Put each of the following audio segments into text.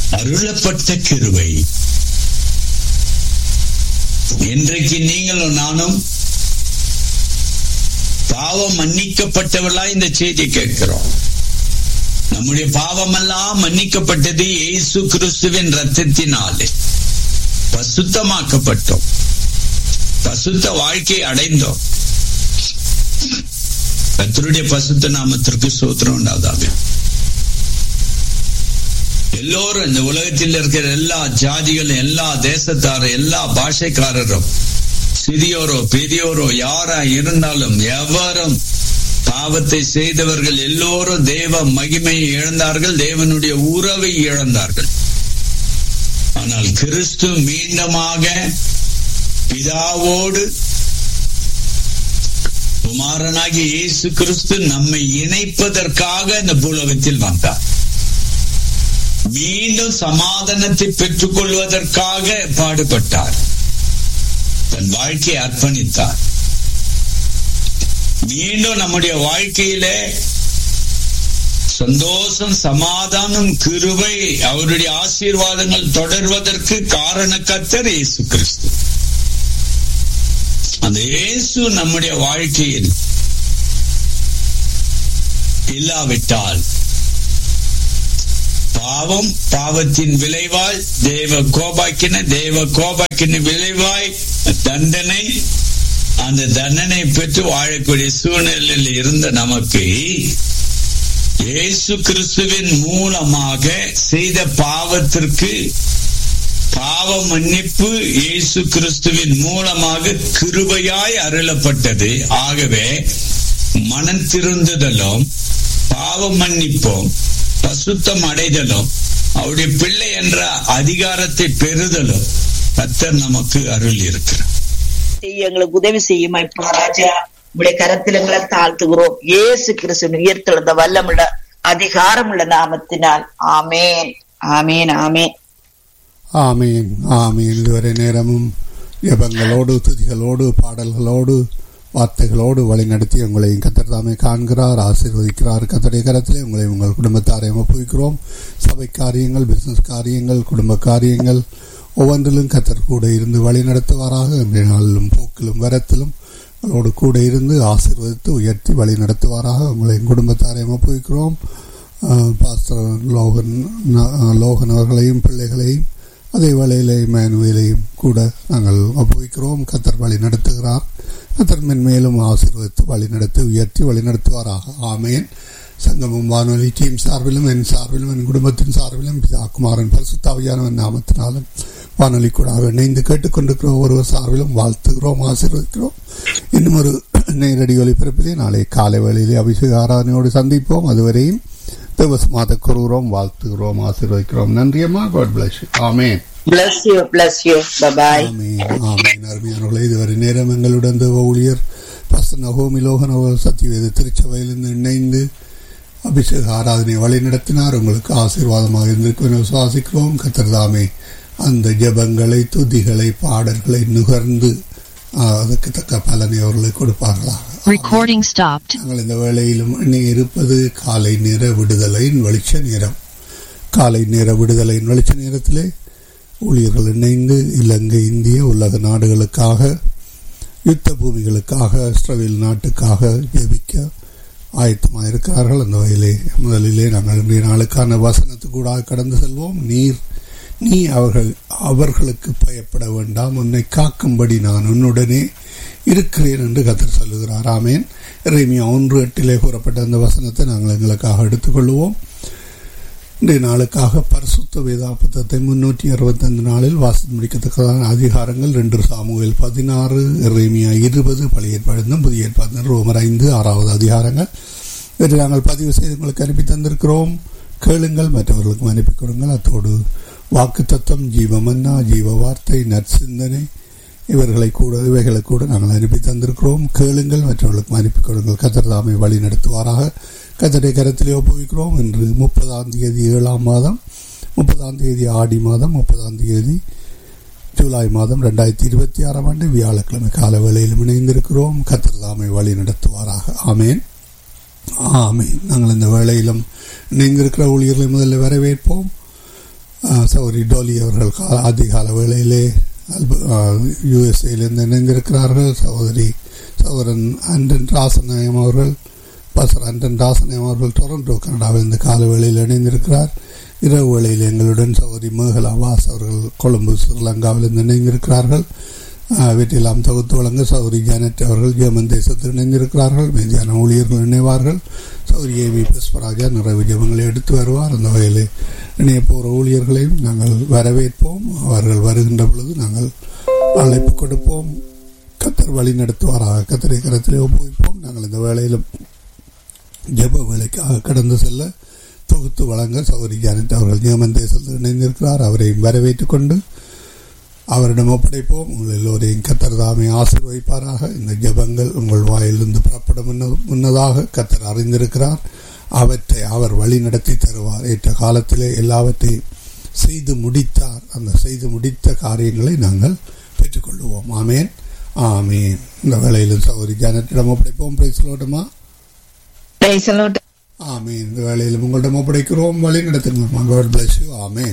அருளப்பட்ட கிருவை இன்றைக்கு நீங்களும் நானும் பாவம் மன்னிக்கப்பட்டவர்களா இந்த செய்தி கேட்கிறோம் நம்முடைய பாவமெல்லாம் மன்னிக்கப்பட்டது இயேசு கிறிஸ்துவின் ரத்தத்தினாலே பசுத்தமாக்கப்பட்டோம் பசுத்த வாழ்க்கை அடைந்தோம் கத்தருடைய பசுத்த நாமத்திற்கு சோத்திரம் உண்டாதாக எல்லோரும் இந்த உலகத்தில் இருக்கிற எல்லா ஜாதிகளும் எல்லா தேசத்தாரும் எல்லா பாஷைக்காரரும் சிறியோரோ பெரியோரோ யாரா இருந்தாலும் எவரும் பாவத்தை செய்தவர்கள் எல்லோரும் தேவ மகிமையை இழந்தார்கள் தேவனுடைய உறவை இழந்தார்கள் ஆனால் கிறிஸ்து மீண்டுமாக பிதாவோடு குமாரனாகிய இயேசு கிறிஸ்து நம்மை இணைப்பதற்காக இந்த பூலோகத்தில் வந்தார் மீண்டும் சமாதானத்தை பெற்றுக் கொள்வதற்காக பாடுபட்டார் தன் வாழ்க்கையை அர்ப்பணித்தார் மீண்டும் நம்முடைய வாழ்க்கையில சந்தோஷம் சமாதானம் கிருவை அவருடைய ஆசீர்வாதங்கள் தொடர்வதற்கு காரண கத்தர் இயேசு கிறிஸ்து அந்த இயேசு நம்முடைய வாழ்க்கையில் இல்லாவிட்டால் பாவம் பாவத்தின் விளைவாய் தேவ கோபாக்கின தேவ கோபாக்கின விளைவாய் தண்டனை அந்த தண்டனை பெற்று வாழக்கூடிய சூழ்நிலையில் இருந்த நமக்கு இயேசு கிறிஸ்துவின் மூலமாக செய்த பாவத்திற்கு பாவ மன்னிப்பு இயேசு கிறிஸ்துவின் மூலமாக கிருபையாய் அருளப்பட்டது ஆகவே மனம் திருந்துதலும் பாவ மன்னிப்பும் பசுத்தம் அடைதலும் அவருடைய பிள்ளை என்ற அதிகாரத்தை பெறுதலும் கத்தர் நமக்கு அருள் இருக்கிறார் செய்ய எங்களுக்கு உதவி செய்யுமா இப்போ ராஜா உடைய கரத்தில் எங்களை தாழ்த்துகிறோம் இயேசு கிறிஸ்துவின் உயர்த்தெழுந்த வல்லமுள்ள அதிகாரமுள்ள நாமத்தினால் ஆமேன் ஆமேன் ஆமேன் ஆமீன் ஆமீன் இதுவரை நேரமும் ஜபங்களோடு துதிகளோடு பாடல்களோடு வார்த்தைகளோடு வழிநடத்தி உங்களையும் கத்தர் தாமே காண்கிறார் ஆசீர்வதிக்கிறார் கத்தடைய கரத்திலே உங்களை உங்கள் குடும்பத்தாரையும் ஒப்புவிக்கிறோம் சபை காரியங்கள் பிசினஸ் காரியங்கள் குடும்ப காரியங்கள் ஒவ்வொன்றிலும் கத்தர் கூட இருந்து வழி நடத்துவாராக இன்றைய நாளிலும் போக்கிலும் வரத்திலும் உங்களோடு கூட இருந்து ஆசீர்வதித்து உயர்த்தி வழி நடத்துவாராக உங்களையும் குடும்பத்தாரையும் ஒப்புவிக்கிறோம் பாஸ்டர் லோகன் லோகன் அவர்களையும் பிள்ளைகளையும் அதே வேளையிலே மேனுவேலையும் கூட நாங்கள் ஒப்புவிக்கிறோம் கத்தர் வழி நடத்துகிறார் கத்தர் மென்மேலும் ஆசீர்வதித்து வழி நடத்தி உயர்த்தி வழி நடத்துவாராக ஆமேன் சங்கமும் வானொலி டீம் சார்பிலும் என் சார்பிலும் என் குடும்பத்தின் சார்பிலும் பிதாகுமாரன் பரிசுத்தாவியானவன் நாமத்தினாலும் வானொலி கூட இணைந்து கேட்டுக்கொண்டிருக்கிற ஒருவர் சார்பிலும் வாழ்த்துகிறோம் ஆசீர்வதிக்கிறோம் இன்னும் ஒரு நேரடி ஒலிபரப்பிலே நாளை காலை வேளையிலே அபிஷேக ஆராதனையோடு சந்திப்போம் அதுவரையும் தேவசமாத கூறுகிறோம் வாழ்த்துகிறோம் ஆசீர்வதிக்கிறோம் நன்றியம்மா God bless amen bless you bless you bye bye ஆமீன் ஆமீன் அருமையானவர்களே இதுவரை நேரம் எங்களுடன் தேவ ஊழியர் பஸ்தர் நகோமி லோகன் அவர்கள் சத்தியவேத திருச்சபையிலிருந்து இணைந்து அபிஷேக ஆராதனை வழி நடத்தினார் உங்களுக்கு ஆசீர்வாதமாக இருந்திருக்கும் என விசுவாசிக்கிறோம் கத்திரதாமே அந்த ஜபங்களை துதிகளை பாடல்களை நுகர்ந்து அதுக்கு தக்க பலனை அவர்களுக்கு கொடுப்பார்களாக Recording stopped. நாங்கள் இந்த வேளையிலும் எண்ணி இருப்பது காலை நேர விடுதலையின் வெளிச்ச நேரம் காலை நேர விடுதலையின் வெளிச்ச நேரத்திலே ஊழியர்கள் இணைந்து இலங்கை இந்திய உலக நாடுகளுக்காக யுத்த பூமிகளுக்காக இஸ்ரேல் நாட்டுக்காக ஜெபிக்க ஆயத்தமாக இருக்கிறார்கள் அந்த வகையிலே முதலிலே நாங்கள் இன்றைய நாளுக்கான வசனத்துக்கூடாக கடந்து செல்வோம் நீர் நீ அவர்கள் அவர்களுக்கு பயப்பட வேண்டாம் உன்னை காக்கும்படி நான் உன்னுடனே இருக்கிறேன் என்று கத்தர் சொல்லுகிறார் ஆமேன் இறைமையா ஒன்று எட்டிலே கூறப்பட்ட அந்த வசனத்தை நாங்கள் எங்களுக்காக எடுத்துக்கொள்வோம் இன்றைய நாளுக்காக பரிசுத்த வேதாபத்தத்தை முன்னூற்றி அறுபத்தைந்து நாளில் வாசி முடிக்கத்தக்கதான அதிகாரங்கள் ரெண்டு சாமுவேல் பதினாறு இறைமையா இருபது பழைய ஏற்பாடு புதிய ஏற்பாடு ரோமர் ஐந்து ஆறாவது அதிகாரங்கள் இவற்றை நாங்கள் பதிவு செய்து உங்களுக்கு அனுப்பி தந்திருக்கிறோம் கேளுங்கள் மற்றவர்களுக்கும் அனுப்பி கொடுங்கள் அத்தோடு வாக்கு தத்துவம் ஜீவமன்னா ஜீவ வார்த்தை நற்சிந்தனை இவர்களை கூட இவைகளை கூட நாங்கள் அனுப்பி தந்திருக்கிறோம் கேளுங்கள் மற்றவர்களுக்கும் அனுப்பி கொடுங்கள் கத்தர்தாமை வழி நடத்துவாராக கத்தரை கரத்திலே ஒப்புவிக்கிறோம் இன்று முப்பதாம் தேதி ஏழாம் மாதம் முப்பதாம் தேதி ஆடி மாதம் முப்பதாம் தேதி ஜூலை மாதம் ரெண்டாயிரத்தி இருபத்தி ஆறாம் ஆண்டு வியாழக்கிழமை கால வேளையிலும் இணைந்திருக்கிறோம் கத்தர்தாமை வழி நடத்துவாராக ஆமேன் ஆமேன் நாங்கள் இந்த வேளையிலும் இணைந்திருக்கிற ஊழியர்களை முதல்ல வரவேற்போம் சௌரி டோலி அவர்கள் கா- அதிகால வேளையிலே யுஎஸ்ஏலிருந்து இணைந்திருக்கிறார்கள் சகோதரி சகோதரன் அண்டன் ராசநாயம் அவர்கள் பாசர் அண்டன் ராசநாயம் அவர்கள் டொரண்டோ கனடாவிலிருந்து கால வேளையில் இணைந்திருக்கிறார் இரவு வேளையில் எங்களுடன் சகோதரி மேகலா வாஸ் அவர்கள் கொழும்பு ஸ்ரீலங்காவிலிருந்து இணைந்திருக்கிறார்கள் ஆஹ், வீட்டிலாம் தொகுத்து வழங்க சௌரி ஜானட் அவர்கள் ஜெர்மன் தேசத்தில் இணைந்திருக்கிறார்கள் மீதியான ஊழியர்கள் இணைவார்கள் சௌரி ஏவி புஷ்பராஜா நிறைவு ஜெபங்களை எடுத்து வருவார் அந்த வகையில் இணைய போகிற ஊழியர்களையும் நாங்கள் வரவேற்போம் அவர்கள் வருகின்ற பொழுது நாங்கள் அழைப்பு கொடுப்போம் கத்தர் வழி நடத்துவாராக கத்தரை கரத்திலே ஒப்புவிப்போம் நாங்கள் இந்த வேளையிலும் ஜெப வேலைக்காக கடந்து செல்ல தொகுத்து வழங்க சௌரி ஜானட் அவர்கள் ஜெர்மன் தேசத்தில் இணைந்திருக்கிறார் அவரையும் வரவேற்றுக் கொண்டு அவரிடம் ஒப்படைப்போம் உங்கள் எல்லோரையும் கத்தர் தாமே ஆசீர்வதிப்பாராக இந்த ஜெபங்கள் உங்கள் வாயிலிருந்து புறப்பட முன்ன- முன்னதாக கத்தர் அறிந்திருக்கிறார் அவற்றை அவர் வழி நடத்தி தருவார் ஏற்ற காலத்திலே எல்லாவற்றையும் செய்து முடித்தார் அந்த செய்து முடித்த காரியங்களை நாங்கள் பெற்றுக்கொள்வோம் ஆமேன் ஆமேன் இந்த வேளையிலும் சௌரி ஜானட்டிடம் ஒப்படைப்போம் பேசலோட்டமா Praise the Lord. ஆமேன் இந்த வேளையிலும் உங்களிடம் ஒப்படைக்கிறோம் வழி நடத்துங்க God bless you ஆமேன்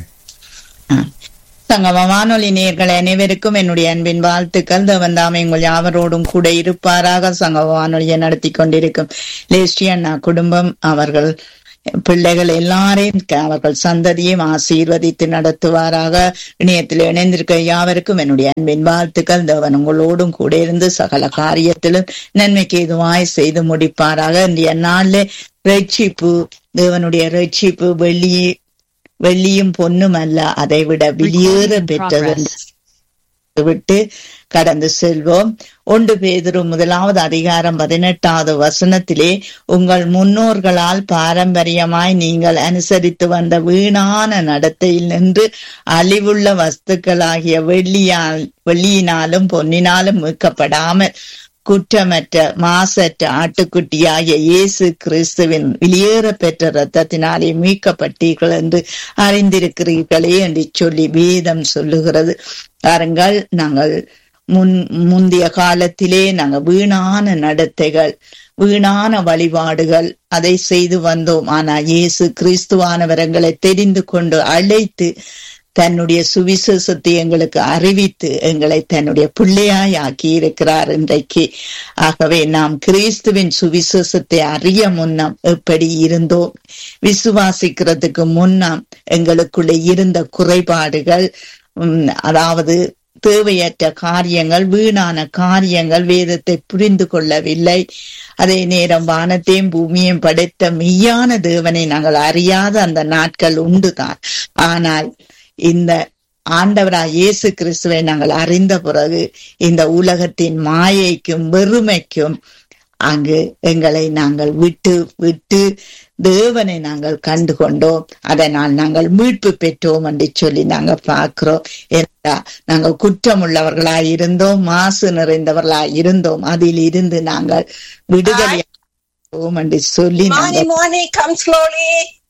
சங்கம வானொலி நேயர்கள் அனைவருக்கும் என்னுடைய அன்பின் வாழ்த்துக்கள் தேவன் தாமே உங்கள் யாவரோடும் கூட இருப்பாராக சங்கம வானொலியை நடத்தி கொண்டிருக்கும் லேஸ்டி அண்ணா குடும்பம் அவர்கள் பிள்ளைகள் எல்லாரையும் க- அவர்கள் சந்ததியும் ஆசீர்வதித்து நடத்துவாராக இணையத்தில் இணைந்திருக்க யாவருக்கும் என்னுடைய அன்பின் வாழ்த்துக்கள் தேவன் உங்களோடும் கூட இருந்து சகல காரியத்திலும் நன்மைக்கு எதுவாய் செய்து முடிப்பாராக இன்றைய நாளிலே ரட்சிப்பு தேவனுடைய ரட்சிப்பு வெளியே வெள்ளியும் பொன்னும் அல்ல அதை விட வெளியேற பெற்றது என்று விட்டு கடந்து செல்வோம் ஒன்று பேதுரு முதலாவது அதிகாரம் பதினெட்டாவது வசனத்திலே உங்கள் முன்னோர்களால் பாரம்பரியமாய் நீங்கள் அனுசரித்து வந்த வீணான நடத்தையில் நின்று அழிவுள்ள வஸ்துக்களாகிய வெள்ளியால் வெள்ளியினாலும் பொன்னினாலும் மீட்கப்படாமல் குற்றமற்ற மாசற்ற ஆட்டுக்குட்டியாகிய இயேசு கிறிஸ்துவின் வெளியேற பெற்ற இரத்தத்தினாலே மீட்கப்பட்டீர்கள் என்று அறிந்திருக்கிறீர்களே என்று சொல்லி வேதம் சொல்லுகிறது பாருங்கள் நாங்கள் முன் முந்தைய காலத்திலே நாங்கள் வீணான நடத்தைகள் வீணான வழிபாடுகள் அதை செய்து வந்தோம் ஆனா இயேசு கிறிஸ்துவானவர் எங்களை தெரிந்து கொண்டு அழைத்து தன்னுடைய சுவிசேஷத்தை எங்களுக்கு அறிவித்து எங்களை தன்னுடைய பிள்ளையாய் ஆக்கி இருக்கிறார் இன்றைக்கு ஆகவே நாம் கிறிஸ்துவின் சுவிசேஷத்தை அறிய முன்னம் எப்படி இருந்தோம் விசுவாசிக்கிறதுக்கு முன்னம் எங்களுக்குள்ளே இருந்த குறைபாடுகள் உம், அதாவது தேவையற்ற காரியங்கள் வீணான காரியங்கள் வேதத்தை புரிந்து கொள்ளவில்லை அதே நேரம் வானத்தையும் பூமியையும் படைத்த மெய்யான தேவனை நாங்கள் அறியாத அந்த நாட்கள் உண்டுதான் ஆனால் இந்த ஆண்டவராய் இயேசு கிறிஸ்துவை நாங்கள் அறிந்த பிறகு இந்த உலகத்தின் மாயைக்கும் வெறுமைக்கும் அங்கு எங்களை நாங்கள் விட்டு விட்டு தேவனை நாங்கள் கண்டு கொண்டோம் அதனால் நாங்கள் மீட்பு பெற்றோம் என்று சொல்லி நாங்கள் பார்க்கிறோம் ஏன்னா நாங்கள் குற்றமுள்ளவர்களாய் இருந்தோம் மாசு நிறைந்தவர்களாய் இருந்தோம் அதில் இருந்து நாங்கள் விடுதலை அடைவோம் என்று சொல்லி Money, நாங்கள் money, come slowly.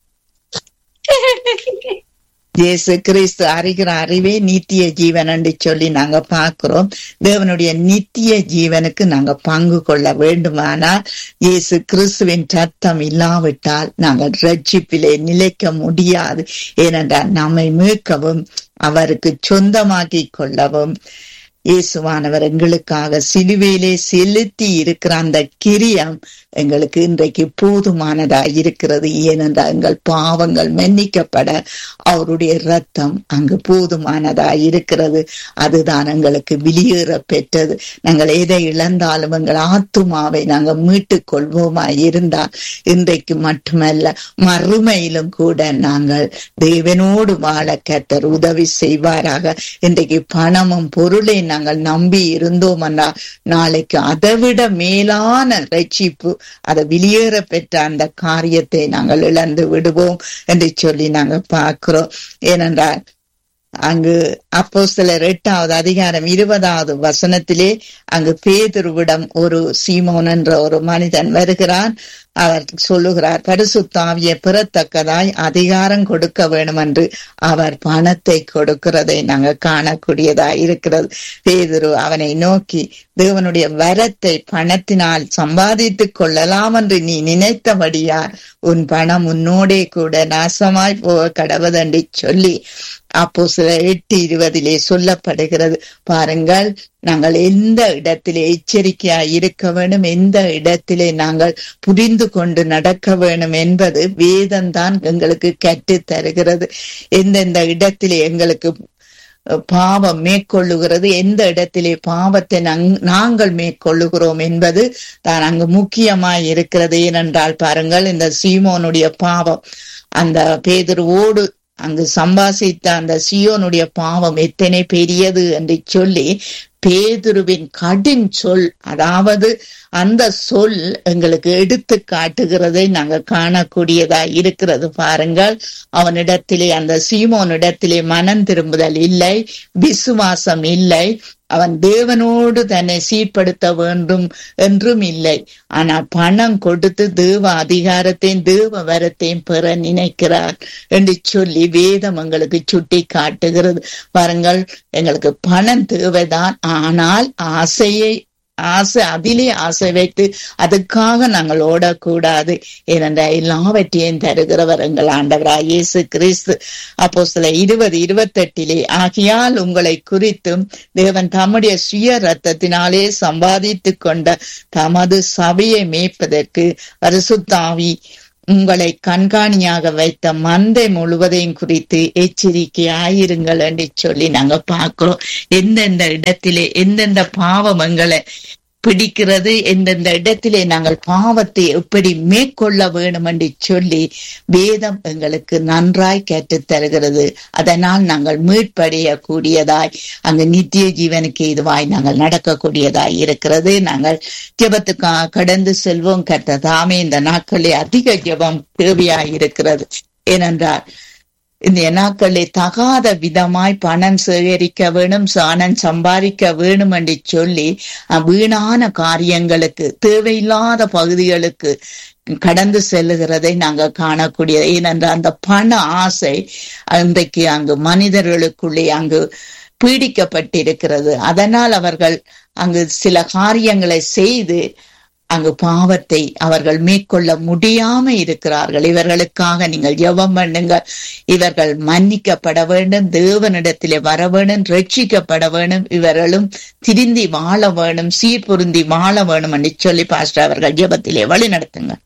இயேசு கிறிஸ்து அறிகிற அறிவே நித்திய ஜீவன் என்று சொல்லி நாங்க பார்க்கிறோம் தேவனுடைய நித்திய ஜீவனுக்கு நாங்க பங்கு கொள்ள வேண்டுமானால் இயேசு கிறிஸ்துவின் சத்தம் இல்லாவிட்டால் நாங்கள் ரட்சிப்பிலே நிலைக்க முடியாது ஏனென்றால் நம்மை மீட்கவும் அவருக்கு சொந்தமாக்கி கொள்ளவும் இயேசுவானவர் எங்களுக்காக சிலுவையிலே செலுத்தி இருக்கிற அந்த கிரியம் எங்களுக்கு இன்றைக்கு போதுமானதா இருக்கிறது ஏனென்றால் எங்கள் பாவங்கள் மன்னிக்கப்பட அவருடைய ரத்தம் அங்கு போதுமானதா இருக்கிறது அதுதான் எங்களுக்கு வெளியேற பெற்றது நாங்கள் எதை இழந்தாலும் எங்கள் ஆத்துமாவை நாங்கள் மீட்டுக் கொள்வோமா இருந்தால் இன்றைக்கு மட்டுமல்ல மறுமையிலும் கூட நாங்கள் தேவனோடு வாழ கத்தர் உதவி செய்வாராக இன்றைக்கு பணமும் பொருளை நாங்கள் நம்பி இருந்தோம் என்றால் நாளைக்கு அதைவிட மேலான ரட்சிப்பு அதை வெளியேற பெற்ற அந்த காரியத்தை நாங்கள் இழந்து விடுவோம் என்று சொல்லி நாங்கள் பார்க்கிறோம் ஏனென்றால் அங்கு அப்போ சிலர் எட்டாவது அதிகாரம் இருபதாவது வசனத்திலே அங்கு பேதுருவிடம் ஒரு சீமோன் என்ற ஒரு மனிதன் வருகிறான் அவர் சொல்லுகிறார் பரிசுத்தாவிய பெறத்தக்கதாய் அதிகாரம் கொடுக்க வேண்டும் என்று அவர் பணத்தை கொடுக்கிறதை நாங்க காணக்கூடியதாய் இருக்கிறது பேதுரு அவனை நோக்கி தேவனுடைய வரத்தை பணத்தினால் சம்பாதித்துக் கொள்ளலாம் என்று நீ நினைத்தபடியார் உன் பணம் உன்னோடே கூட நாசமாய் போக கடவதென்று சொல்லி அப்போ சில எட்டு இருபதிலே சொல்லப்படுகிறது பாருங்கள் நாங்கள் எந்த இடத்திலே எச்சரிக்கையாய் இருக்க வேண்டும் எந்த இடத்திலே நாங்கள் புரிந்து கொண்டு நடக்க வேண்டும் என்பது வேதம்தான் எங்களுக்கு கற்றுத் தருகிறது எந்தெந்த இடத்திலே எங்களுக்கு பாவம் மேற்கொள்ளுகிறது எந்த இடத்திலே பாவத்தை நாங்கள் மேற்கொள்ளுகிறோம் என்பது தான் அங்கு முக்கியமாய் இருக்கிறது ஏனென்றால் பாருங்கள் இந்த சீமோனுடைய பாவம் அந்த பேதருவோடு அங்கு சம்பாசித்த அந்த சியோனுடைய பாவம் எத்தனை பெரியது என்று சொல்லி பேதுருவின் கடின் சொல் அதாவது அந்த சொல் எங்களுக்கு எடுத்து காட்டுகிறதை நாங்க காணக்கூடியதா இருக்கிறது பாருங்கள் அவனிடத்திலே அந்த சீமோனிடத்திலே மனம் திரும்புதல் இல்லை விசுவாசம் இல்லை அவன் தேவனோடு தன்னை சீர்படுத்த வேண்டும் என்றும் இல்லை ஆனா பணம் கொடுத்து தேவ அதிகாரத்தையும் தேவ வரத்தையும் பெற நினைக்கிறார் என்று சொல்லி வேதம் எங்களுக்கு சுட்டி காட்டுகிறது பாருங்கள் எங்களுக்கு பணம் தேவைதான் ஆனால் ஆசையை ஆசை அதிலே ஆசை வைத்து அதுக்காக நாங்கள் ஓடக்கூடாது ஏனென்றால் எல்லாவற்றையும் தருகிறவர் எங்கள் ஆண்டவராய் இயேசு கிறிஸ்து அப்போ சில இருபது இருபத்தெட்டிலே ஆகியால் உங்களை குறித்தும் தேவன் தம்முடைய சுய ரத்தத்தினாலே சம்பாதித்துக் கொண்ட தமது சபையை மேய்ப்பதற்கு பரிசுத்தாவி உங்களை கண்காணியாக வைத்த மந்தை முழுவதையும் குறித்து எச்சரிக்கையாயிருங்கள் என்று சொல்லி நாங்க பார்க்கிறோம் எந்தெந்த இடத்திலே எந்தெந்த பாவம் எங்களை பிடிக்கிறது எந்தெந்த இடத்திலே நாங்கள் பாவத்தை எப்படி மேற்கொள்ள வேண்டும் என்று சொல்லி வேதம் எங்களுக்கு நன்றாய் கேட்டுத் தருகிறது அதனால் நாங்கள் மீட்படைய கூடியதாய் அங்கு நித்திய ஜீவனுக்கு இதுவாய் நாங்கள் நடக்கக்கூடியதாய் இருக்கிறது நாங்கள் ஜெபத்துக்காக கடந்து செல்வோம் கற்ற தாமே இந்த நாட்களில் அதிக ஜெபம் தேவையாய் இருக்கிறது ஏனென்றால் இந்த நாட்களே தகாத விதமாய் பணம் சேகரிக்க வேணும் சாணம் சம்பாதிக்க வேணும் என்று சொல்லி வீணான காரியங்களுக்கு தேவையில்லாத பகுதிகளுக்கு கடந்து செல்லுகிறதை நாங்க காணக்கூடிய ஏனென்றால் அந்த பண ஆசை இன்றைக்கு அங்கு மனிதர்களுக்குள்ளே அங்கு பீடிக்கப்பட்டிருக்கிறது அதனால் அவர்கள் அங்கு சில காரியங்களை செய்து அங்கு பாவத்தை அவர்கள் மேற்கொள்ள முடியாம இருக்கிறார்கள் இவர்களுக்காக நீங்கள் ஜெபம் பண்ணுங்க இவர்கள் மன்னிக்கப்பட வேண்டும் தேவனிடத்திலே வர வேண்டும் ரட்சிக்கப்பட வேண்டும் இவர்களும் திருந்தி வாழ வேணும் சீர்பொருந்தி வாழ வேணும் என்று சொல்லி பாஸ்டர் அவர்கள் ஜெபத்திலே வழி நடத்துங்க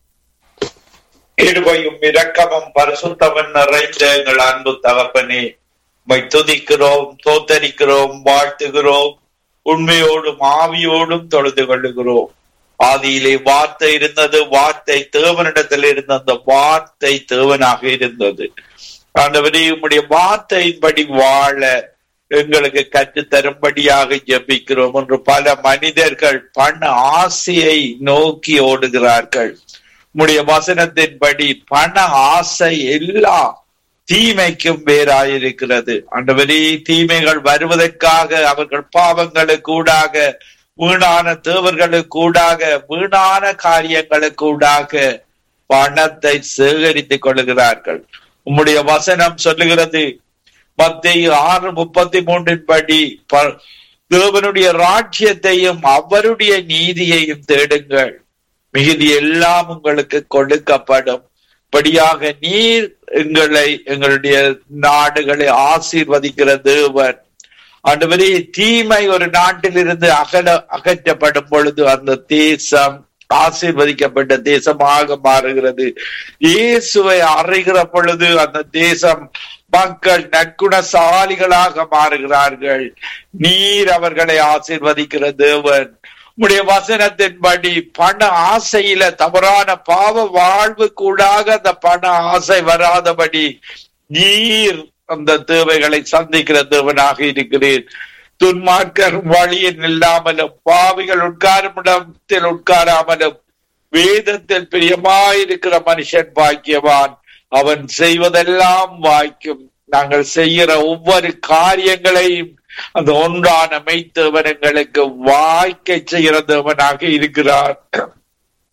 இருவையும் இரக்கமும் பரிசுத்தவன் நிறைந்த எங்கள் அன்பு தகப்பனே உம்மை துதிக்கிறோம் தோத்தரிக்கிறோம் வாழ்த்துகிறோம் உண்மையோடும் ஆவியோடும் தொழுது கொள்ளுகிறோம் ஆதியிலே வார்த்தை இருந்தது வார்த்தை தேவனிடத்தில் இருந்த அந்த வார்த்தை தேவனாக இருந்தது ஆண்டவரே உம்முடைய வார்த்தையின்படி வாழ எங்களுக்கு கற்று தரும்படியாக ஜெபிக்கிறோம் என்று பல மனிதர்கள் பண ஆசையை நோக்கி ஓடுகிறார்கள் உம்முடைய வசனத்தின்படி பண ஆசை எல்லா தீமைக்கும் வேறாயிருக்கிறது ஆண்டவரே தீமைகள் வருவதற்காக அவர்கள் பாவங்களுக்கு ஊடாக வீணான தேவர்களுக்கு ஊடாக வீணான காரியங்களுக்கு ஊடாக பணத்தை சேகரித்துக் கொள்கிறார்கள் உம்முடைய வசனம் சொல்லுகிறது மத்திய ஆறு முப்பத்தி மூன்றின் படி தேவனுடைய ராஜ்யத்தையும் அவருடைய நீதியையும் தேடுங்கள் மிகுதி எல்லாம் உங்களுக்கு கொடுக்கப்படும் படியாக நீர் எங்களை எங்களுடைய நாடுகளை ஆசீர்வதிக்கிற தேவன் ஆண்டவரே தீமை ஒரு நாட்டிலிருந்து அகல அகற்றப்படும் பொழுது அந்த தேசம் ஆசீர்வதிக்கப்பட்ட தேசமாக மாறுகிறது இயேசுவை அறிகிற பொழுது அந்த தேசம் மக்கள் நற்குணசாலிகளாக மாறுகிறார்கள் நீர் அவர்களை ஆசீர்வதிக்கிற தேவன் உடைய வசனத்தின்படி பண ஆசையில தவறான பாவ வாழ்வு கூடாக அந்த பண ஆசை வராதபடி நீர் அந்த தேவைகளை சந்திக்கிற தேவனாக இருக்கிறேன் துன்மார்க்கர் வழியில் இல்லாமலும் பாவிகள் உட்காரும் இடத்தில் உட்காராமலும் வேதத்தில் பிரியமாயிருக்கிற மனுஷன் பாக்கியவான் அவன் செய்வதெல்லாம் வாய்க்கும் நாங்கள் செய்கிற ஒவ்வொரு காரியங்களையும் அந்த ஒன்றான மெய்த்தேவன் எங்களுக்கு வாய்க்க செய்கிற தேவனாக இருக்கிறார்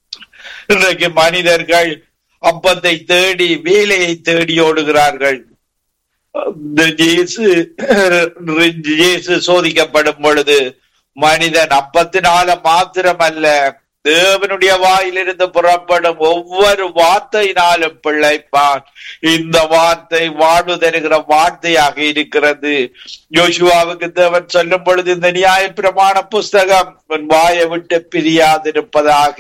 இன்றைக்கு மனிதர்கள் அப்பத்தை தேடி வேலையை தேடி ஓடுகிறார்கள் இந்த இயேசு இயேசு சோதிக்கப்படும் பொழுது மனிதன் அப்பத்தினால மாத்திரமல்ல தேவனுடைய வாயிலிருந்து புறப்படும் ஒவ்வொரு வார்த்தையினாலும் பிழைப்பான் இந்த வார்த்தை வாழ்வு தருகிற வார்த்தையாக இருக்கிறது யோசுவாவுக்கு தேவன் சொல்லும் பொழுது இந்த நியாய பிரமாண புஸ்தகம் உன் வாயை விட்டு பிரியாதிருப்பதாக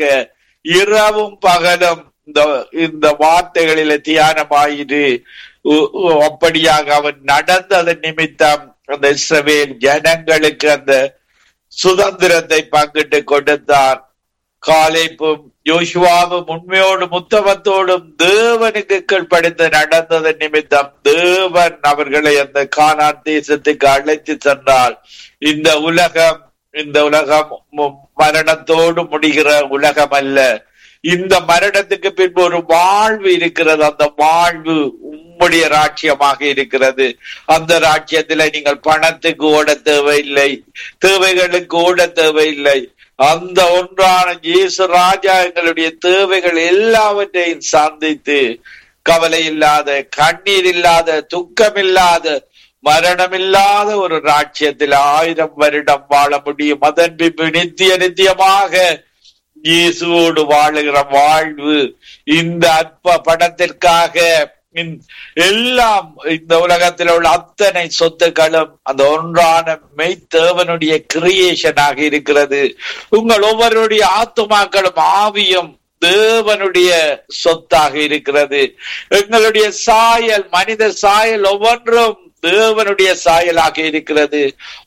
இரவும் பகலும் இந்த இந்த வார்த்தைகளில தியானமாயிரு உ- உ- அப்படியாக அவன் நடந்ததன் நிமித்தம் அந்த இஸ்ரவேல் ஜனங்களுக்கு அந்த சுதந்திரத்தை பங்கிட்டு கொடுத்தார் காலைப்பும் யோசுவாவும் உண்மையோடும் உத்தமத்தோடும் தேவனுக்கு கீழ்ப்படிந்து நடந்ததன் நிமித்தம் தேவன் அவர்களை அந்த கானான் தேசத்துக்கு அழைத்து சென்றால் இந்த உலகம் இந்த உலகம் மு- மரணத்தோடு முடிகிற உலகம் அல்ல இந்த மரணத்துக்கு பின்பு ஒரு வாழ்வு இருக்கிறது அந்த வாழ்வு உம்முடைய ராட்சியமாக இருக்கிறது அந்த ராட்சியத்துல நீங்கள் பணத்துக்கு ஓட தேவையில்லை தேவைகளுக்கு ஓட தேவையில்லை அந்த ஒன்றான இயேசு ராஜா எங்களுடைய தேவைகள் எல்லாவற்றையும் சந்தித்து கவலை இல்லாத கண்ணீர் இல்லாத துக்கம் இல்லாத மரணமில்லாத ஒரு ராட்சியத்தில் ஆயிரம் வருடம் வாழ முடியும் அதன் பின்பு நித்திய நித்தியமாக இயேசுவோடு வாழுகிற வாழ்வு இந்த அற்ப படத்திற்காக இந்த- எல்லாம் இந்த உலகத்தில் உள்ள அத்தனை சொத்துக்களும் அந்த ஒன்றான மெய்த்தேவனுடைய கிரியேஷனாக இருக்கிறது உங்கள் ஒவ்வொருடைய ஆத்துமாக்களும் ஆவியும் தேவனுடைய சொத்தாக இருக்கிறது எங்களுடைய சாயல் மனித சாயல் ஒவ்வொன்றும் தேவனுடைய சாயலாக இருக்கிறது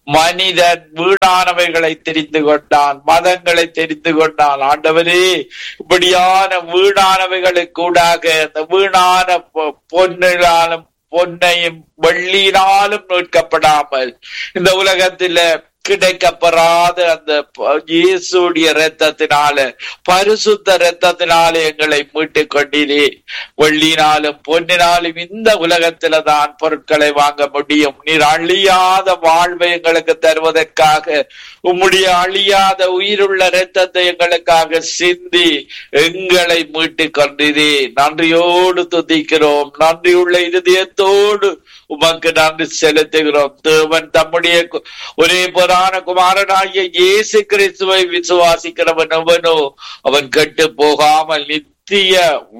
மனிதன் வீணானவைகளை தெரிந்து கொண்டான் மதங்களை தெரிந்து கொண்டான் ஆண்டவரே இப்படியான வீணானவைகளுக்கு கூடாக இந்த வீணான பொ- பொன்னினாலும் பொன்னையும் வெள்ளியினாலும் மீட்கப்படாமல் இந்த உலகத்தில கிடைக்கப்பெறாத அந்த ப- இயேசுடைய இரத்தத்தினால பரிசுத்த இரத்தத்தினாலே எங்களை மீட்டுக் கொண்டீரே வெள்ளினாலும் பொன்னினாலும் இந்த உலகத்தில தான் பொருட்களை வாங்க முடியும் நீர் அழியாத வாழ்வை எங்களுக்கு தருவதற்காக உம்முடைய அழியாத உயிருள்ள இரத்தத்தை எங்களுக்காக சிந்தி எங்களை மீட்டுக் கொண்டீரே நன்றியோடு துதிக்கிறோம் நன்றியுள்ள இருதயத்தோடு உமக்கு நன்றி செலுத்துகிறோம் தேவன் தம்முடைய கு- ஒரே புராண குமாரனாகிய இயேசு கிறிஸ்துவை விசுவாசிக்கிறவன் அவனோ அவன் கெட்டு போகாமல் நித்திய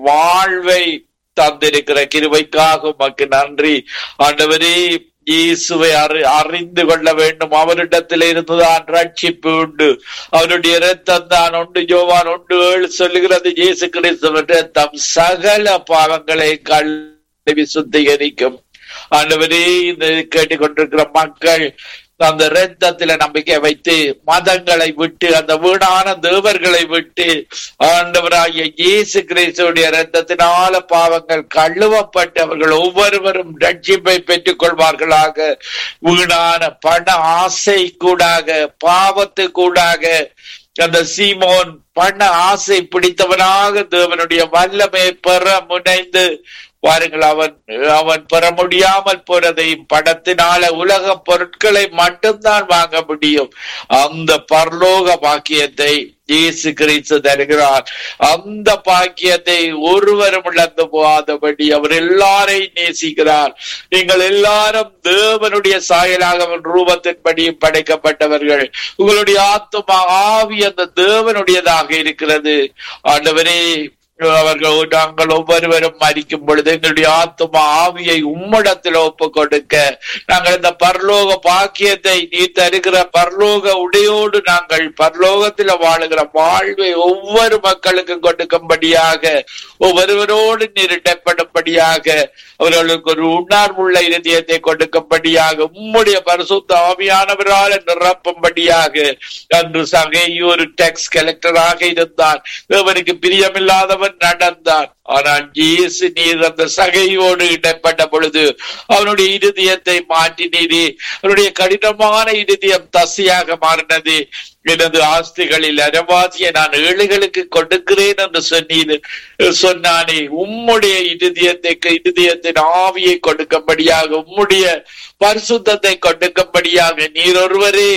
வாழ்வை தந்திருக்கிற கிருபைக்காக உமக்கு நன்றி ஆண்டவரே இயேசுவை அறி அறிந்து கொள்ள வேண்டும் அவரிடத்தில் இருந்துதான் ரட்சிப்பு உண்டு அவருடைய இரத்தம் தான் உண்டு ஜோவான் உண்டு ஏழு சொல்லுகிறது இயேசு கிறிஸ்துவின் இரத்தம் சகல பாவங்களை கழுவி சுத்திகரிக்கும் ஆண்டவரே இந்த கேட்டுக்கொண்டிருக்கிற மக்கள் அந்த இரத்தத்தில நம்பிக்கை வைத்து மதங்களை விட்டு அந்த வீணான தேவர்களை விட்டு ஆண்டவராகிய இயேசு கிறிஸ்துடைய இரத்தத்தினால பாவங்கள் கழுவப்பட்டு அவர்கள் ஒவ்வொருவரும் ரட்சிப்பை பெற்றுக் கொள்வார்களாக வீணான பண ஆசை கூடாக பாவத்து கூடாக அந்த சீமோன் பண ஆசை பிடித்தவனாக தேவனுடைய வல்லமை பெற முனைந்து பாருங்கள் அவன் அவன் பெற முடியாமல் போறதையும் படத்தினால உலக பொருட்களை மட்டும்தான் வாங்க முடியும் அந்த பரலோக பாக்கியத்தை இயேசு கிறிஸ்து தருகிறார் அந்த பாக்கியத்தை ஒருவரும் இழந்து போகாதபடி அவர் எல்லாரையும் நேசிக்கிறார் நீங்கள் எல்லாரும் தேவனுடைய சாயலாக அவன் ரூபத்தின்படியும் படைக்கப்பட்டவர்கள் உங்களுடைய ஆத்துமா ஆவி அந்த தேவனுடையதாக இருக்கிறது ஆண்டவரே அவர்கள் நாங்கள் ஒவ்வொருவரும் மறிக்கும் பொழுது எங்களுடைய ஆத்துமா ஆவியை உம்மிடத்தில் ஒப்பு கொடுக்க நாங்கள் இந்த பரலோக பாக்கியத்தை நீ தருகிற பரலோக உடையோடு நாங்கள் பரலோகத்தில் வாழுகிற வாழ்வை ஒவ்வொரு மக்களுக்கும் கொடுக்கும்படியாக ஒவ்வொருவரோடு நீரிட்டப்படும்படியாக அவர்களுக்கு ஒரு உணர்வுள்ள இருதயத்தை கொடுக்கும்படியாக உம்முடைய பரிசுத்த ஆவியானவரால் நிரப்பும்படியாக அன்று சகை ஒரு டேக்ஸ் கலெக்டராக இருந்தான் அவருக்கு பிரியமில்லாதவன் நடந்தான் ஆனால் இயேசு நீர் அந்த சகையோடு இடப்பட்ட பொழுது அவனுடைய இருதயத்தை மாற்றினீரே அவனுடைய கடினமான இருதயம் தசையாக மாறினது எனது ஆஸ்திகளில் அரவாசியை நான் ஏழைகளுக்கு கொடுக்கிறேன் என்று சொன்னீர் சொன்னானே உம்முடைய இருதயத்தை இருதயத்தின் ஆவியை கொடுக்கும்படியாக உம்முடைய பரிசுத்தத்தை கொடுக்கும்படியாக நீர் ஒருவரே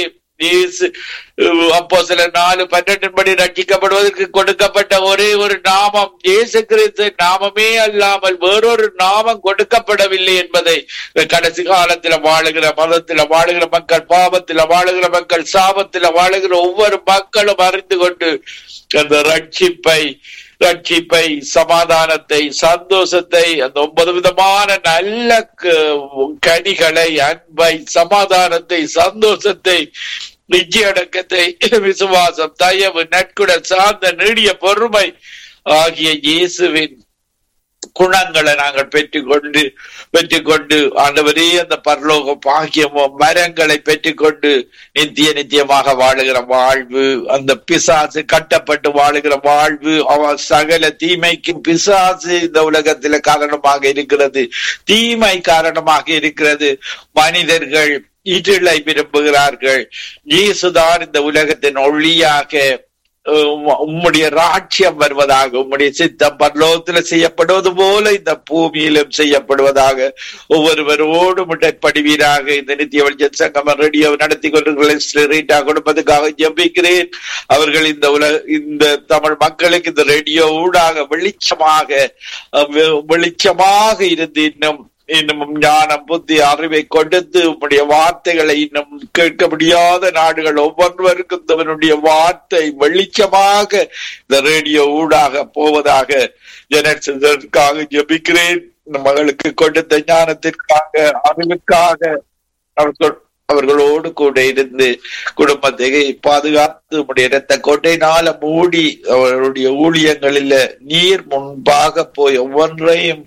இயேசு அப்போ சில நாலு பன்னெண்டின் படி ரட்சிக்கப்படுவதற்கு கொடுக்கப்பட்ட ஒரே ஒரு நாமம் இயேசு கிறிஸ்து நாமமே அல்லாமல் வேறொரு நாமம் கொடுக்கப்படவில்லை என்பதை இந்த கடைசி காலத்துல வாழுகிற மதத்துல வாழுகிற மக்கள் பாவத்துல வாழுகிற மக்கள் சாபத்துல வாழுகிற ஒவ்வொரு மக்களும் அறிந்து கொண்டு அந்த ரட்சிப்பை ரட்சிப்பை சமாதானத்தை சந்தோஷத்தை அந்த ஒன்பது விதமான நல்ல க- கனிகளை அன்பை சமாதானத்தை சந்தோஷத்தை நிச்சயடக்கத்தை விசுவாசம் தயவு நட்குட சார்ந்த நீடிய பொறுமை ஆகிய இயேசுவின் குணங்களை நாங்கள் பெற்றுக்கொண்டு பெற்றுக்கொண்டு ஆண்டவரே அந்த பரலோக பாக்கியமும் மரங்களை பெற்றுக்கொண்டு நித்திய நித்தியமாக வாழுகிற வாழ்வு அந்த பிசாசு கட்டப்பட்டு வாழுகிற வாழ்வு அவ சகல தீமைக்கும் பிசாசு இந்த உலகத்துல காரணமாக இருக்கிறது தீமை காரணமாக இருக்கிறது மனிதர்கள் இருளை விரும்புகிறார்கள் இயேசுதான் இந்த உலகத்தின் ஒளியாக உம்- உம்முடைய ராட்சியம் வருவதாக உம்முடைய சித்தம் பரலோகத்துல செய்யப்படுவது போல இந்த பூமியிலும் செய்யப்படுவதாக ஒவ்வொருவரோடு முட்டைப்படுவீராக இந்த நித்திய வெளிச்ச சங்கம ரேடியோ நடத்தி கொண்டிருக்கிற ரீட்டா கொடுப்பதற்காக ஜெபிக்கிறேன் அவர்கள் இந்த உலக இந்த தமிழ் மக்களுக்கு இந்த ரேடியோ ஊடாக வெளிச்சமாக அஹ், வெ- வெளிச்சமாக இருந்து இன்னும் இன்னும் ஞானம் புத்தி அறிவை கொடுத்து உம்முடைய வார்த்தைகளை இன்னும் கேட்க முடியாத நாடுகள் ஒவ்வொருவருக்கும் தவனுடைய வார்த்தை வெளிச்சமாக இந்த ரேடியோ ஊடாக போவதாக ஜனத்திற்காக ஜெபிக்கிறேன் இந்த மகளுக்கு கொடுத்த ஞானத்திற்காக அறிவுக்காக அவர்கள் அவர்களோடு கூட இருந்து குடும்பத்தை பாதுகாத்து உம்முடைய இரத்த கோட்டையினால மூடி அவருடைய ஊழியங்களில நீர் முன்பாக போய் ஒவ்வொன்றையும்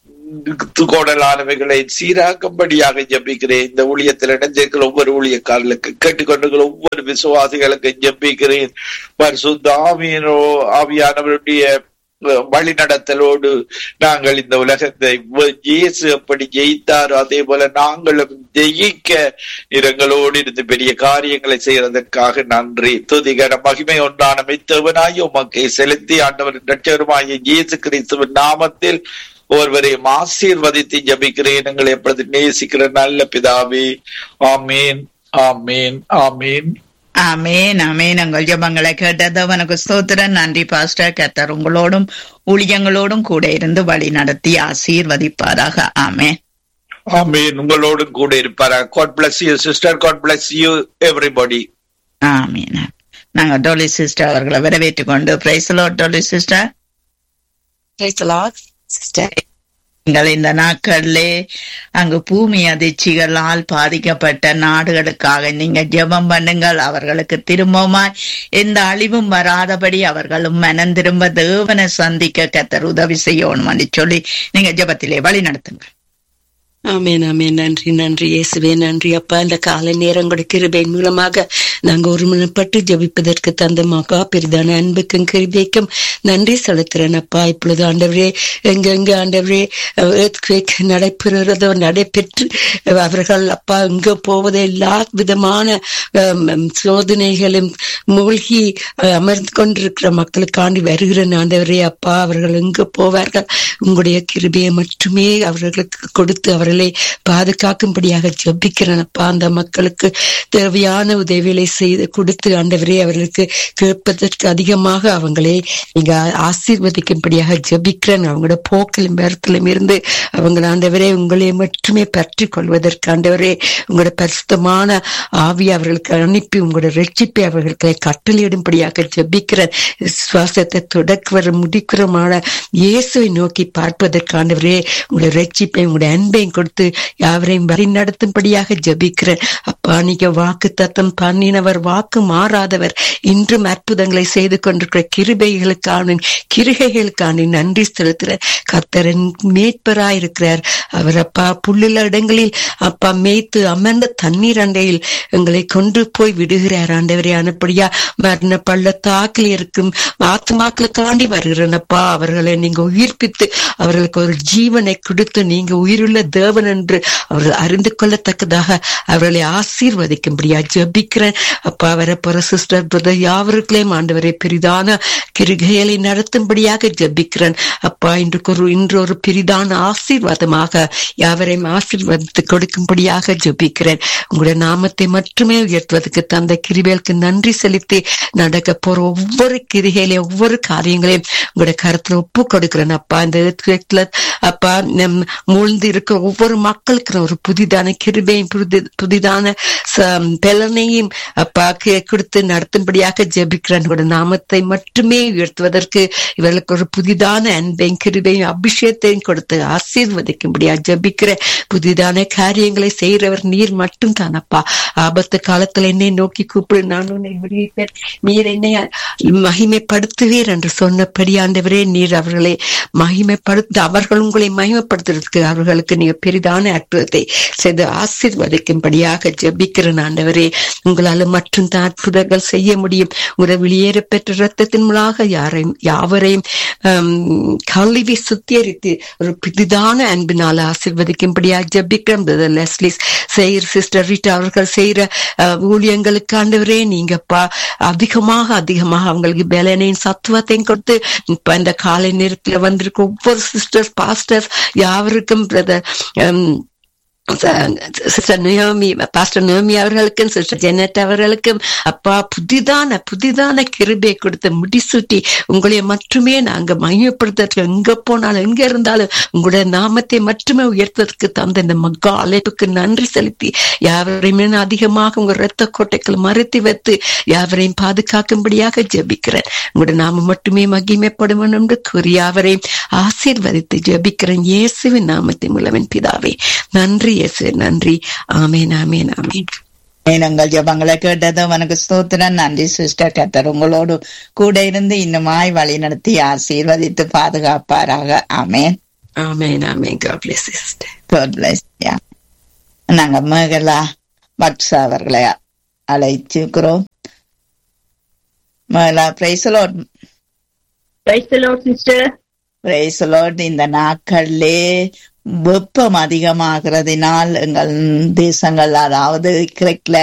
கோடலானவைகளை சீராக்கும்படியாக ஜெபிக்கிறேன் இந்த ஊழியத்தில் இணைந்திருக்கிற ஒவ்வொரு ஊழியக்காரர்களுக்கு கேட்டுக்கொண்டிருக்கிற ஒவ்வொரு விசுவாசிகளுக்கு ஜெபிக்கிறேன் பரிசுத்த ஆவியனோ ஆவியானவருடைய அஹ், வழிநடத்தலோடு நாங்கள் இந்த உலகத்தை வ- இயேசு எப்படி ஜெயித்தாரோ அதே போல நாங்களும் ஜெயிக்க இரங்களோடு இருந்து பெரிய காரியங்களை செய்யறதற்காக நன்றி துதிகர மகிமை ஒன்றான மெத்தவனாய் உமக்கை செலுத்தி ஆண்டவரின் ரட்சகருமாகிய இயேசு கிறிஸ்துவின் நாமத்தில் ஒருவரையும் ஆசீர்வதித்து ஜபிக்கிறேன் எங்களை எப்பொழுது நேசிக்கிற நல்ல பிதாவே ஆமீன் ஆமீன் ஆமீன் ஆமேன் ஆமேன் உங்கள் ஜெபங்களை கேட்டது உனக்கு ஸ்தோத்திரம் நன்றி பாஸ்டர் கர்த்தர் உங்களோடும் ஊழியங்களோடும் கூட இருந்து வழி நடத்தி ஆசீர்வதிப்பாராக ஆமேன் ஆமீன் உங்களோடும் கூட இருப்பாரா God bless you sister God bless you everybody amen நாங்க டோலி சிஸ்டர் அவர்களை வரவேற்றுக் கொண்டு praise the Lord Dolly sister Praise the Lord, sister. நீங்கள் இந்த நாட்களிலே அங்கு பூமி அதிர்ச்சிகளால் பாதிக்கப்பட்ட நாடுகளுக்காக நீங்க ஜெபம் பண்ணுங்கள் அவர்களுக்கு திரும்பவுமாய் எந்த அழிவும் வராதபடி அவர்களும் மனம் திரும்ப தேவனை சந்திக்க கத்தர் உதவி செய்யணும் சொல்லி நீங்க ஜெபத்திலே வழி நடத்துங்க ஆமென் ஆமென் நன்றி நன்றி இயேசுவே நன்றி அப்பா இந்த காலை நேரம் கூட கிருபையின் மூலமாக நாங்க ஒருமனப்பட்டு ஜெபிப்பதற்கு தந்த மகா பெரிதான அன்புக்கும் கிருபைக்கும் நன்றி செலுத்துறேன் அப்பா இப்பொழுது ஆண்டவரே எங்கெங்க ஆண்டவரே earthquake நடைபெறுகிறதோ நடைபெற்று அவர்கள் அப்பா எங்க போவதோ எல்லா விதமான ஹம், சோதனைகளும் மூழ்கி அஹ், அமர்ந்து கொண்டிருக்கிற மக்களுக்காண்டி வருகிற ஆண்டவரே அப்பா அவர்கள் எங்க போவார்கள் உங்களுடைய கிருபையை மட்டுமே அவர்களுக்கு கொடுத்து அவர்களை பாதுகாக்கும்படியாக ஜெபிக்கிறேன் அப்பா அந்த மக்களுக்கு தேவையான உதவிகளை செய்து கொடுத்து ஆண்டவரே அவர்களுக்கு கேட்பதற்கு அதிகமாக அவங்களே நீங்க ஆசீர்வதிக்கும்படியாக ஜெபிக்கிறேன் அவங்களோட போக்கிலும் பேரத்திலும் இருந்து அவங்க ஆண்டவரே உங்களை மட்டுமே பற்றி கொள்வதற்கு ஆண்டவரே உங்களோட பரிசுத்தமான ஆவி அவர்களுக்கு அனுப்பி உங்களோட ரட்சிப்பை அவர்களுக்கு கட்டளையிடும்படியாக ஜெபிக்கிறேன் சுவாசத்தை தொடக்குவர முடிக்கிறமான இயேசுவை நோக்கி பார்ப்பதற்கு ஆண்டவரே உங்களுடைய ரட்சிப்பை உங்களுடைய அன்பையும் கொடுத்து யாவரையும் வழி நடத்தும்படியாக ஜெபிக்கிறேன் அப்பா நீங்க வாக்கு தத்தம் பண்ணினவர் வாக்கு மாறாதவர் இன்றும் அற்புதங்களை செய்து கொண்டிருக்கிற கிருபைகளுக்கான கிருகைகளுக்கான நன்றி செலுத்துறேன் கர்த்தரன் மேய்ப்பராயிருக்கிறார் அவர் அப்பா புல்லுள்ள இடங்களில் அப்பா மேய்த்து அமர்ந்த தண்ணீர் அண்டையில் எங்களை கொண்டு போய் விடுகிறார் ஆண்டவரே அனுப்படியா மரண பள்ளத்தாக்கில் இருக்கும் ஆத்மாக்களுக்காண்டி வருகிறனப்பா அவர்களை நீங்க உயிர்ப்பித்து அவர்களுக்கு ஒரு ஜீவனை கொடுத்து நீங்க உயிருள்ள தேவன் என்று அவர்கள் அறிந்து கொள்ளத்தக்கதாக அவர்களை ஆசீர்வதிக்கும்படியா ஜெபிக்கிறேன் அப்பா வரப்போற சிஸ்டர் பிரதர் யாவருக்களையும் ஆண்டவரை பெரிதான கிருகைகளை நடத்தும்படியாக ஜெபிக்கிறேன் அப்பா இன்றைக்கு ஒரு இன்று ஒரு பெரிதான ஆசீர்வாதமாக யாவரையும் ஆசீர்வாதத்தை கொடுக்கும்படியாக ஜெபிக்கிறேன் உங்களுடைய நாமத்தை மட்டுமே உயர்த்துவதற்கு தந்த கிருபைகளுக்கு நன்றி செலுத்தி நடக்க போற ஒவ்வொரு கிரிகையிலையும் ஒவ்வொரு காரியங்களையும் உங்களுடைய கருத்துல ஒப்பு கொடுக்கிறேன் அப்பா இந்த earthquake-ல, அப்பா நம் மூழ்ந்து இருக்கிற ஒவ்வொரு மக்களுக்கு ஒரு புதிதான கிருபையும் புதி புதிதான ச- பலனையும் அப்பா கி- கொடுத்து நடத்தும்படியாக ஜெபிக்கிறேன் உங்களுடைய நாமத்தை மட்டுமே உயர்த்துவதற்கு இவர்களுக்கு ஒரு புதிதான அன்பையும் கிருபையும் அபிஷேகத்தையும் கொடுத்து ஆசீர்வதிக்கும்படியா ஜெபிக்கிற புதிதான காரியங்களை செய்கிறவர் நீர் மட்டும் தானப்பா ஆபத்து காலத்துல என்னை நோக்கி கூப்பிடு நான் உன்னை விடுவிப்பேன் நீர் என்னை மகிமைப்படுத்துவீர் என்று சொன்னபடி ஆண்டவரே நீர் அவர்களை மகிமைப்படுத்த அவர்கள் உங்களை மகிமைப்படுத்துறதுக்கு அவர்களுக்கு நீங்க பெரிதான அற்புதத்தை செய்து ஆசீர்வதிக்கும்படியாக ஜெபிக்கிறேன் ஆண்டவரே உங்களால மற்றும் தான் அற்புதங்கள் செய்ய முடியும் உங்களை வெளியேற பெற்ற ரத்தத்தின் மூலமாக யாரையும் யாவரையும் ஆம், கழுவி சுத்திகரித்து ஒரு புதிதான அன்பினால ஆசீர்வதிக்கும்படியாக ஜெபிக்கிறேன் பிரதர் லெஸ்லிஸ் செய்கிற சிஸ்டர் ரீட்டா அவர்கள் செய்யற அஹ், ஊழியங்களுக்கு ஆண்டவரே நீங்கப்பா அதிகமாக அதிகமாக அவங்களுக்கு பலனையும் சத்துவத்தையும் கொடுத்து இப்ப இந்த காலை நேரத்துல வந்திருக்க ஒவ்வொரு சிஸ்டர்ஸ் பாஸ்டர்ஸ் யாவருக்கும் brother sister Naomi pastor Naomi அவர்களுக்கும் சிஸ்டர் ஜெனட் அவர்களுக்கும் அப்பா புதிதான புதிதான கிருபை கொடுத்து முடிசூட்டி உங்களை மட்டுமே நாங்க மகிமைப்படுத்துறதுக்கு எங்க போனாலும் எங்க இருந்தாலும் உங்களுடைய நாமத்தை மட்டுமே உயர்த்துவதற்கு தந்த இந்த மக்கா அழைப்புக்கு நன்றி செலுத்தி யாவரையுமே நான் அதிகமாக உங்க ரத்த கோட்டைகள் மறைத்து வைத்து யாவரையும் பாதுகாக்கும்படியாக ஜெபிக்கிறேன் உங்களுடைய நாம மட்டுமே மகிமைப்படும் என்று கூறி யாவரையும் ஆசீர்வதித்து ஜெபிக்கிறேன் இயேசுவின் நாமத்தின் மூலமின் பிதாவே நன்றி இயேசு நன்றி ஆமேன் ஆமேன் ஆமேன் எங்கள் ஜபங்களை கேட்டது உனக்கு ஸ்தோத்திரம் நன்றி சிஸ்டர் கத்தர் உங்களோடு கூட இருந்து இன்னுமாய் வழி நடத்தி ஆசீர்வதித்து பாதுகாப்பாராக ஆமென் ஆமேன் ஆமேன் God bless you, sister. God bless you. நாங்க மேகலா பட்ஸ் அவர்களை அழைச்சிருக்கிறோம் Megala பிரைசலோட் Praise the Lord, sister. பிரைசலோட் இந்த நாட்களிலே வெப்பம் அதிகமாகிறதினால் எங்கள் தேசங்கள் அதாவது கிழக்குல